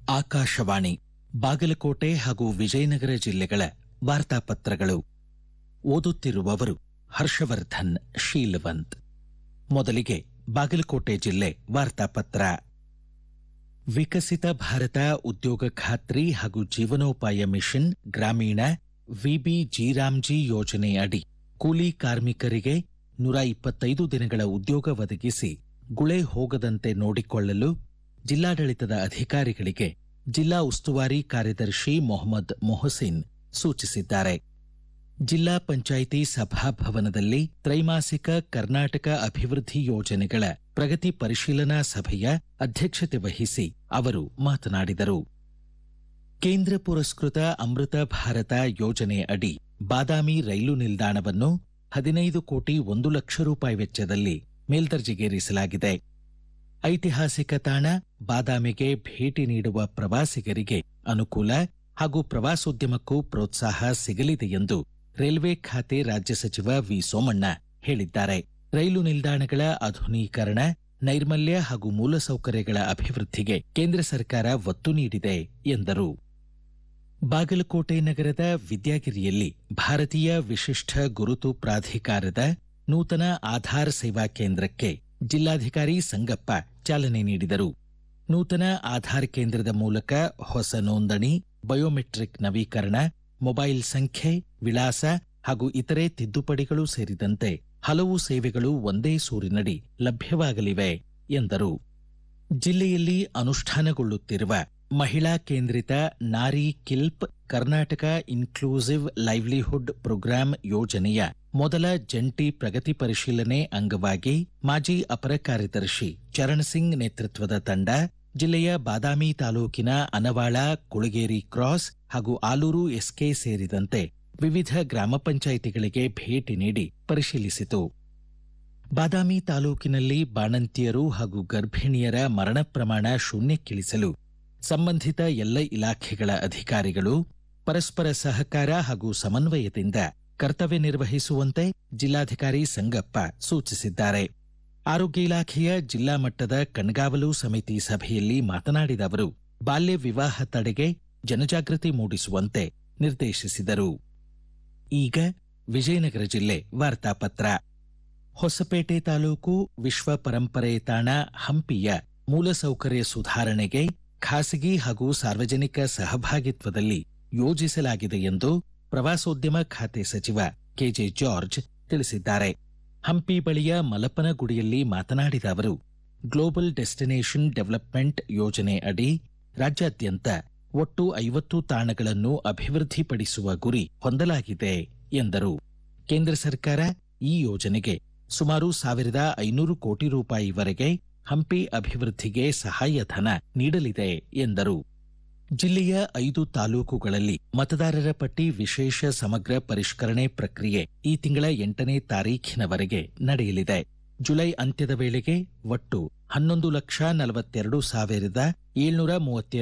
ಆಕಾಶವಾಣಿ ಬಾಗಲಕೋಟೆ ಹಾಗೂ ವಿಜಯನಗರ ಜಿಲ್ಲೆಗಳ ವಾರ್ತಾಪತ್ರಗಳು ಓದುತ್ತಿರುವವರು ಹರ್ಷವರ್ಧನ್ ಶೀಲವಂತ್ ಮೊದಲಿಗೆ ಬಾಗಲಕೋಟೆ ಜಿಲ್ಲೆ ವಾರ್ತಾಪತ್ರ ವಿಕಸಿತ ಭಾರತ ಉದ್ಯೋಗ ಖಾತ್ರಿ ಹಾಗೂ ಜೀವನೋಪಾಯ ಮಿಷನ್ ಗ್ರಾಮೀಣ ವಿಬಿ ಜೀರಾಮ್ಜಿ ಯೋಜನೆ ಅಡಿ ಕೂಲಿ ಕಾರ್ಮಿಕರಿಗೆ ನೂರ ಇಪ್ಪತ್ತೈದು ದಿನಗಳ ಉದ್ಯೋಗ ಒದಗಿಸಿ ಗುಳೆ ಹೋಗದಂತೆ ನೋಡಿಕೊಳ್ಳಲು ಜಿಲ್ಲಾಡಳಿತದ ಅಧಿಕಾರಿಗಳಿಗೆ ಜಿಲ್ಲಾ ಉಸ್ತುವಾರಿ ಕಾರ್ಯದರ್ಶಿ ಮೊಹಮ್ಮದ್ ಮೊಹಸಿನ್ ಸೂಚಿಸಿದ್ದಾರೆ ಜಿಲ್ಲಾ ಪಂಚಾಯಿತಿ ಸಭಾಭವನದಲ್ಲಿ ತ್ರೈಮಾಸಿಕ ಕರ್ನಾಟಕ ಅಭಿವೃದ್ಧಿ ಯೋಜನೆಗಳ ಪ್ರಗತಿ ಪರಿಶೀಲನಾ ಸಭೆಯ ಅಧ್ಯಕ್ಷತೆ ವಹಿಸಿ ಅವರು ಮಾತನಾಡಿದರು ಕೇಂದ್ರ ಪುರಸ್ಕೃತ ಅಮೃತ ಭಾರತ ಯೋಜನೆ ಅಡಿ ಬಾದಾಮಿ ರೈಲು ನಿಲ್ದಾಣವನ್ನು ಹದಿನೈದು ಕೋಟಿ ಒಂದು ಲಕ್ಷ ರೂಪಾಯಿ ವೆಚ್ಚದಲ್ಲಿ ಮೇಲ್ದರ್ಜೆಗೇರಿಸಲಾಗಿದೆ ಐತಿಹಾಸಿಕ ತಾಣ ಬಾದಾಮಿಗೆ ಭೇಟಿ ನೀಡುವ ಪ್ರವಾಸಿಗರಿಗೆ ಅನುಕೂಲ ಹಾಗೂ ಪ್ರವಾಸೋದ್ಯಮಕ್ಕೂ ಪ್ರೋತ್ಸಾಹ ಸಿಗಲಿದೆ ಎಂದು ರೈಲ್ವೆ ಖಾತೆ ರಾಜ್ಯ ಸಚಿವ ವಿ ಸೋಮಣ್ಣ ಹೇಳಿದ್ದಾರೆ ರೈಲು ನಿಲ್ದಾಣಗಳ ಆಧುನೀಕರಣ ನೈರ್ಮಲ್ಯ ಹಾಗೂ ಮೂಲಸೌಕರ್ಯಗಳ ಅಭಿವೃದ್ಧಿಗೆ ಕೇಂದ್ರ ಸರ್ಕಾರ ಒತ್ತು ನೀಡಿದೆ ಎಂದರು ಬಾಗಲಕೋಟೆ ನಗರದ ವಿದ್ಯಾಗಿರಿಯಲ್ಲಿ ಭಾರತೀಯ ವಿಶಿಷ್ಟ ಗುರುತು ಪ್ರಾಧಿಕಾರದ ನೂತನ ಆಧಾರ್ ಸೇವಾ ಕೇಂದ್ರಕ್ಕೆ ಜಿಲ್ಲಾಧಿಕಾರಿ ಸಂಗಪ್ಪ ಚಾಲನೆ ನೀಡಿದರು ನೂತನ ಆಧಾರ್ ಕೇಂದ್ರದ ಮೂಲಕ ಹೊಸ ನೋಂದಣಿ ಬಯೋಮೆಟ್ರಿಕ್ ನವೀಕರಣ ಮೊಬೈಲ್ ಸಂಖ್ಯೆ ವಿಳಾಸ ಹಾಗೂ ಇತರೆ ತಿದ್ದುಪಡಿಗಳು ಸೇರಿದಂತೆ ಹಲವು ಸೇವೆಗಳು ಒಂದೇ ಸೂರಿನಡಿ ಲಭ್ಯವಾಗಲಿವೆ ಎಂದರು ಜಿಲ್ಲೆಯಲ್ಲಿ ಅನುಷ್ಠಾನಗೊಳ್ಳುತ್ತಿರುವ ಮಹಿಳಾ ಕೇಂದ್ರಿತ Nari KILP Karnataka inclusive livelihood programme ಯೋಜನೆಯ ಮೊದಲ ಜಂಟಿ ಪ್ರಗತಿ ಪರಿಶೀಲನೆ ಅಂಗವಾಗಿ ಮಾಜಿ ಅಪರ ಕಾರ್ಯದರ್ಶಿ ಚರಣ್ ಸಿಂಗ್ ನೇತೃತ್ವದ ತಂಡ ಜಿಲ್ಲೆಯ ಬಾದಾಮಿ ತಾಲೂಕಿನ ಅನವಾಳ ಕುಳಗೇರಿ ಕ್ರಾಸ್ ಹಾಗೂ ಆಲೂರು ಎಸ್ಕೆ ಸೇರಿದಂತೆ ವಿವಿಧ ಗ್ರಾಮ ಪಂಚಾಯಿತಿಗಳಿಗೆ ಭೇಟಿ ನೀಡಿ ಪರಿಶೀಲಿಸಿತು ಬಾದಾಮಿ ತಾಲೂಕಿನಲ್ಲಿ ಬಾಣಂತಿಯರು ಹಾಗೂ ಗರ್ಭಿಣಿಯರ ಮರಣ ಪ್ರಮಾಣ ಶೂನ್ಯಕ್ಕಿಳಿಸಲು ಸಂಬಂಧಿತ ಎಲ್ಲ ಇಲಾಖೆಗಳ ಅಧಿಕಾರಿಗಳು ಪರಸ್ಪರ ಸಹಕಾರ ಹಾಗೂ ಸಮನ್ವಯದಿಂದ ಕರ್ತವ್ಯ ನಿರ್ವಹಿಸುವಂತೆ ಜಿಲ್ಲಾಧಿಕಾರಿ ಸಂಗಪ್ಪ ಸೂಚಿಸಿದ್ದಾರೆ ಆರೋಗ್ಯ ಇಲಾಖೆಯ ಜಿಲ್ಲಾ ಮಟ್ಟದ ಕಣ್ಗಾವಲು ಸಮಿತಿ ಸಭೆಯಲ್ಲಿ ಮಾತನಾಡಿದ ಅವರು ಬಾಲ್ಯ ವಿವಾಹ ತಡೆಗೆ ಜನಜಾಗೃತಿ ಮೂಡಿಸುವಂತೆ ನಿರ್ದೇಶಿಸಿದರು ಈಗ ವಿಜಯನಗರ ಜಿಲ್ಲೆ ವಾರ್ತಾಪತ್ರ ಹೊಸಪೇಟೆ ತಾಲೂಕು ವಿಶ್ವ ಪರಂಪರೆ ತಾಣ ಹಂಪಿಯ ಮೂಲಸೌಕರ್ಯ ಸುಧಾರಣೆಗೆ ಖಾಸಗಿ ಹಾಗೂ ಸಾರ್ವಜನಿಕ ಸಹಭಾಗಿತ್ವದಲ್ಲಿ ಯೋಜಿಸಲಾಗಿದೆ ಎಂದು ಪ್ರವಾಸೋದ್ಯಮ ಖಾತೆ ಸಚಿವ ಕೆಜೆ ಜಾರ್ಜ್ ತಿಳಿಸಿದ್ದಾರೆ ಹಂಪಿ ಬಳಿಯ ಮಲಪನಗುಡಿಯಲ್ಲಿ ಮಾತನಾಡಿದ ಅವರು ಗ್ಲೋಬಲ್ ಡೆಸ್ಟಿನೇಷನ್ ಡೆವಲಪ್ಮೆಂಟ್ ಯೋಜನೆ ಅಡಿ ರಾಜ್ಯಾದ್ಯಂತ ಒಟ್ಟು ಐವತ್ತು ತಾಣಗಳನ್ನು ಅಭಿವೃದ್ಧಿಪಡಿಸುವ ಗುರಿ ಹೊಂದಲಾಗಿದೆ ಎಂದರು ಕೇಂದ್ರ ಸರ್ಕಾರ ಈ ಯೋಜನೆಗೆ ಸುಮಾರು ಸಾವಿರದ ಐನೂರು ಕೋಟಿ ರೂಪಾಯಿವರೆಗೆ ಹಂಪಿ ಅಭಿವೃದ್ಧಿಗೆ ಸಹಾಯಧನ ನೀಡಲಿದೆ ಎಂದರು ಜಿಲ್ಲೆಯ ಐದು ತಾಲೂಕುಗಳಲ್ಲಿ ಮತದಾರರ ಪಟ್ಟಿ ವಿಶೇಷ ಸಮಗ್ರ ಪರಿಷ್ಕರಣೆ ಪ್ರಕ್ರಿಯೆ ಈ ತಿಂಗಳ ಎಂಟನೇ ತಾರೀಖಿನವರೆಗೆ ನಡೆಯಲಿದೆ ಜುಲೈ ಅಂತ್ಯದ ವೇಳೆಗೆ ಒಟ್ಟು ಹನ್ನೊಂದು ಲಕ್ಷ ನಲವತ್ತೆರಡು ಸಾವಿರದ ಏಳ್ನೂರ ಮೂವತ್ತೆರಡು